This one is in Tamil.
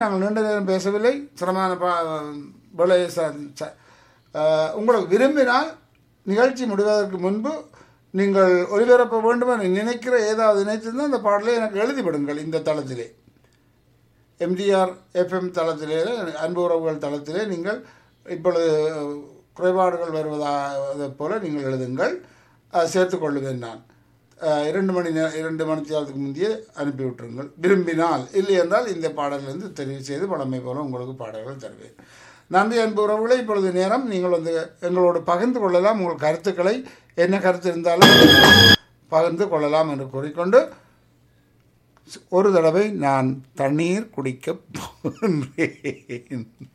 நாங்கள் நீண்ட நேரம் பேசவில்லை சிரமமான பா விலை ச- ச- அஹ், உங்களுக்கு விரும்பினால் நிகழ்ச்சி முடிவதற்கு முன்பு நீங்கள் ஒளிபரப்ப வேண்டும் என நினைக்கிற ஏதாவது நினைத்திருந்தால் அந்த பாடலை எனக்கு எழுதிவிடுங்கள் இந்த தளத்திலே எம்டிஆர் எஃப்எம் தளத்திலே அன்பு உறவுகள் தளத்திலே நீங்கள் இப்பொழுது குறைபாடுகள் வருவதாக போல நீங்கள் எழுதுங்கள் அதை சேர்த்துக் கொள்ளுவேன் நான் அஹ், இரண்டு மணி நே இரண்டு மணி நேரத்துக்கு முந்தைய அனுப்பி விட்டுருங்கள் விரும்பினால் இல்லை என்றால் இந்த பாடலிலிருந்து தெரிவு செய்து பழமை போல உங்களுக்கு பாடல்கள் தருவேன் நன்றி அன்பு உறவுகளை இப்பொழுது நேரம் நீங்கள் வந்து எங்களோடு பகிர்ந்து கொள்ளலாம் உங்கள் கருத்துக்களை என்ன கருத்து இருந்தாலும் பகிர்ந்து கொள்ளலாம் என்று கூறிக்கொண்டு ஒரு தடவை நான் தண்ணீர் குடிக்கப் போகின்றேன்